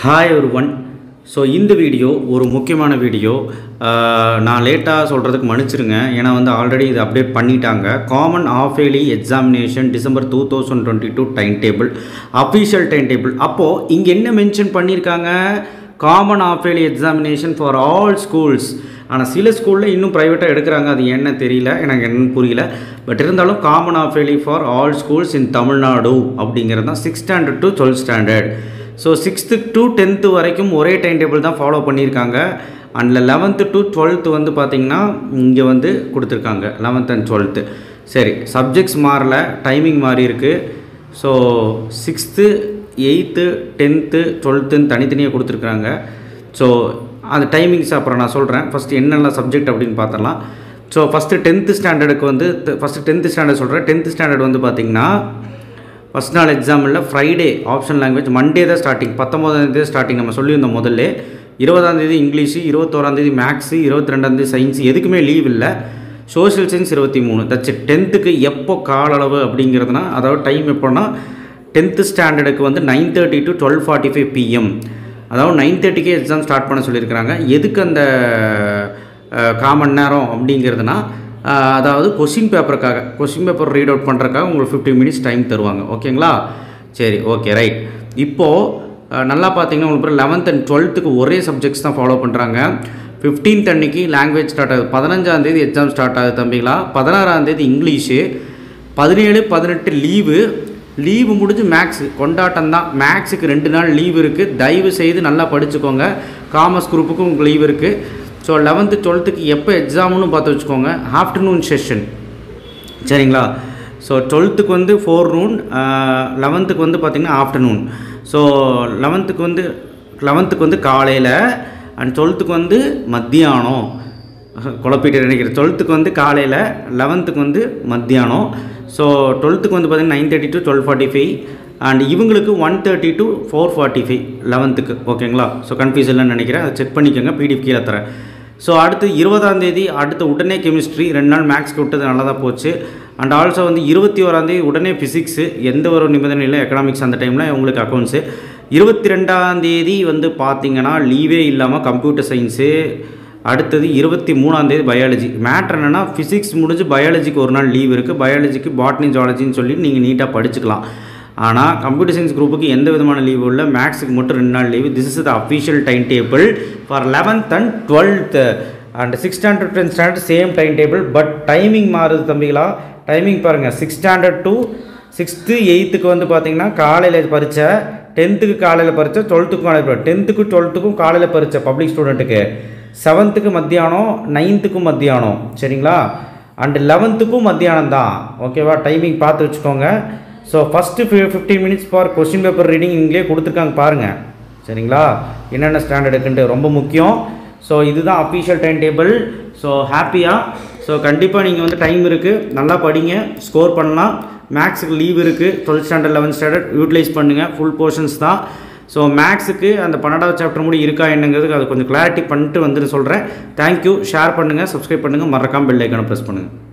hi ஒரு one so இந்த video ஒரு முக்கியமான வீடியோ ஆஹ், நான் லேட்டாக சொல்கிறதுக்கு மன்னிச்சிருங்க ஏன்னா வந்து ஆல்ரெடி இது அப்டேட் பண்ணிட்டாங்க common half yearly examination December two thousand twenty two time table official time table அப்போது இங்கே என்ன மென்ஷன் பண்ணியிருக்காங்க common half yearly examination for all schools ஆனால் சில ஸ்கூலில் இன்னும் ப்ரைவேட்டாக எடுக்கிறாங்க அது என்ன தெரியல எனக்கு என்னன்னு புரியல பட் இருந்தாலும் common half yearly for all schools in Tamil Nadu அப்படிங்கிறது தான் six standard to twelfth standard so sixth to tenth வரைக்கும் ஒரே டைம் டேபிள் தான் ஃபாலோ பண்ணியிருக்காங்க அண்டில் லெவன்த்து டு டுவெல்த்து வந்து பார்த்திங்கன்னா இங்கே வந்து கொடுத்துருக்காங்க லெவன்த் அண்ட் டுவெல்த்து சரி சப்ஜெக்ட்ஸ் மாறல டைமிங் மாறி இருக்குது ஸோ சிக்ஸ்த்து எயித்து டென்த்து டுவெல்த்துன்னு தனித்தனியாக கொடுத்துருக்குறாங்க ஸோ அந்த டைமிங்ஸ் அப்புறம் நான் சொல்கிறேன் ஃபஸ்ட்டு என்னெல்லாம் சப்ஜெக்ட் அப்படின்னு பார்த்துடலாம் ஸோ ஃபஸ்ட்டு டென்த்து ஸ்டாண்டர்டுக்கு வந்து ஃபஸ்ட்டு டென்த்து ஸ்டாண்டர்ட் சொல்கிறேன் டென்த்து ஸ்டாண்டர்ட் வந்து பார்த்திங்கன்னா ஃபஸ்ட் நாள் எக்ஸாமில் ஃப்ரைடே ஆப்ஷன் லாங்குவேஜ் மண்டே தான் ஸ்டார்டிங் பத்தொம்போதாந்தேதி ஸ்டார்டிங் நம்ம சொல்லியிருந்தோம் முதல்ல இருபதாந்தேதி இங்கிலீஷு இருபத்தோராந்தேதி மேக்ஸு இருபத்தி ரெண்டாந்தேதி சயின்ஸ் எதுக்குமே லீவ் இல்லை சோஷியல் சயின்ஸ் இருபத்தி மூணு தச்சு டென்த்துக்கு எப்போ கால அளவு அப்படிங்கிறதுனா அதாவது டைம் எப்போன்னா டென்த்து ஸ்டாண்டர்டுக்கு வந்து nine thirty to twelve forty five PM அதாவது நைன் தேர்ட்டிக்கே எக்ஸாம் ஸ்டார்ட் பண்ண சொல்லியிருக்கிறாங்க எதுக்கு அந்த காமன் நேரம் அப்படிங்கிறதுனா அஹ், அதாவது கொஷின் பேப்பருக்காக கொஷின் பேப்பர் ரீட் அவுட் பண்ணுறதுக்காக உங்களுக்கு ஃபிஃப்டி மினிட்ஸ் டைம் தருவாங்க ஓகேங்களா சரி ஓகே ரைட் இப்போது நல்லா பார்த்தீங்கன்னா உங்களுக்கு லெவன்த் அண்ட் டுவெல்த்துக்கு ஒரே சப்ஜெக்ட்ஸ் தான் ஃபாலோ பண்ணுறாங்க ஃபிஃப்டீன்த் அன்னைக்கு லாங்குவேஜ் ஸ்டார்ட் ஆகுது பதினஞ்சாந்தேதி எக்ஸாம் ஸ்டார்ட் ஆகுது தம்பிங்களா பதினாறாந்தேதி இங்கிலீஷு பதினேழு பதினெட்டு லீவு லீவு முடிஞ்சு மேக்ஸு கொண்டாட்டம் தான் மேக்ஸுக்கு ரெண்டு நாள் லீவு இருக்குது தயவு செய்து நல்லா படிச்சுக்கோங்க காமர்ஸ் குரூப்புக்கும் உங்களுக்கு லீவ் இருக்குது ஸோ லெவன்த்து டுவெல்த்துக்கு எப்போ எக்ஸாம்னு பார்த்து வச்சுக்கோங்க ஆஃப்டர்நூன் செஷன் சரிங்களா ஸோ டுவெல்த்துக்கு வந்து ஃபோர் நூன் லெவன்த்துக்கு வந்து பார்த்திங்கன்னா ஆஃப்டர்நூன் ஸோ லெவன்த்துக்கு வந்து லெவன்த்துக்கு வந்து காலையில் அண்ட் டுவெல்த்துக்கு வந்து மத்தியானம் குழப்பிட்டு நினைக்கிறேன் டுவெல்த்துக்கு வந்து காலையில் லெவன்த்துக்கு வந்து மத்தியானம் ஸோ டுவெல்த்துக்கு வந்து பார்த்திங்கன்னா nine thirty to twelve forty five and இவங்களுக்கு one thirty to four forty five லெவன்த்துக்கு ஓகேங்களா ஸோ கன்ஃபியூஷன் நினைக்கிறேன் அதை செக் பண்ணிக்கோங்க பிடிஎஃப் கீழே தரேன் ஸோ அடுத்து இருபதாம் தேதி அடுத்து உடனே கெமிஸ்ட்ரி ரெண்டு நாள் மேக்ஸ்க்கு விட்டது நல்லா தான் போச்சு அண்ட் ஆல்சோ வந்து இருபத்தி ஓராந்தேதி உடனே ஃபிசிக்ஸு எந்த ஒரு நிபந்தனை இல்லை எக்கனாமிக்ஸ் அந்த டைமில் உங்களுக்கு அக்கௌண்ட்ஸு இருபத்தி ரெண்டாம் தேதி வந்து பார்த்தீங்கன்னா லீவே இல்லாமல் கம்ப்யூட்டர் சயின்ஸு அடுத்தது இருபத்தி மூணாம் தேதி பயாலஜி மேட்ரு என்னென்னா ஃபிசிக்ஸ் முடிஞ்சு பயாலஜிக்கு ஒரு நாள் லீவ் இருக்குது பயாலஜிக்கு பாட்னி ஜாலஜின்னு சொல்லி நீங்கள் நீட்டாக படிச்சுக்கலாம் ஆனால் கம்ப்யூட்டர் சயின்ஸ் குரூப்புக்கு எந்த விதமான லீவு இல்லை மேக்ஸுக்கு மட்டும் ரெண்டு நாள் leave this is the official time table for eleventh and twelfth and six standard tenth standard same time table but timing மாறுது தம்பிகளா டைமிங் பாருங்கள் சிக்ஸ் ஸ்டாண்டர்ட் டு சிக்ஸ்த்து எயித்துக்கு வந்து பார்த்தீங்கன்னா காலையில் பரீட்சை டென்த்துக்கு காலையில் பரீட்சை டுவெல்த்துக்கும் காலையில் பரீட்சை டென்த்துக்கு டுவெல்த்துக்கும் காலையில் பரீட்சை பப்ளிக் ஸ்டூடெண்ட்டுக்கு செவன்த்துக்கு மத்தியானம் நைன்த்துக்கும் மத்தியானம் சரிங்களா அண்டு லெவன்த்துக்கும் மத்தியானம் தான் ஓகேவா டைமிங் பார்த்து வச்சுக்கோங்க so first fi fifteen minutes for question paper reading இங்கே கொடுத்துருக்காங்க பாருங்கள் சரிங்களா என்னென்ன ஸ்டாண்டர்டுக்குன்ட்டு ரொம்ப முக்கியம் ஸோ இதுதான் அஃபிஷியல் டைம் டேபிள் ஸோ ஹாப்பியாக ஸோ கண்டிப்பாக நீங்கள் வந்து டைம் இருக்குது நல்லா படிங்க ஸ்கோர் பண்ணலாம் மேக்ஸுக்கு லீவ் இருக்குது twelfth standard eleventh standard utilise பண்ணுங்கள் ஃபுல் போர்ஷன்ஸ் தான் ஸோ மேக்ஸுக்கு அந்த பன்னெண்டாவது சாப்டர் முடி இருக்கா என்னங்கிறதுக்கு அது கொஞ்சம் கிளாரிட்டி பண்ணிட்டு வந்துட்டு சொல்கிறேன் தேங்க்யூ ஷேர் பண்ணுங்கள் சப்ஸ்கிரைப் பண்ணுங்கள் மறக்காமல் பெல் ஐக்கானை ப்ரெஸ் பண்ணுங்கள்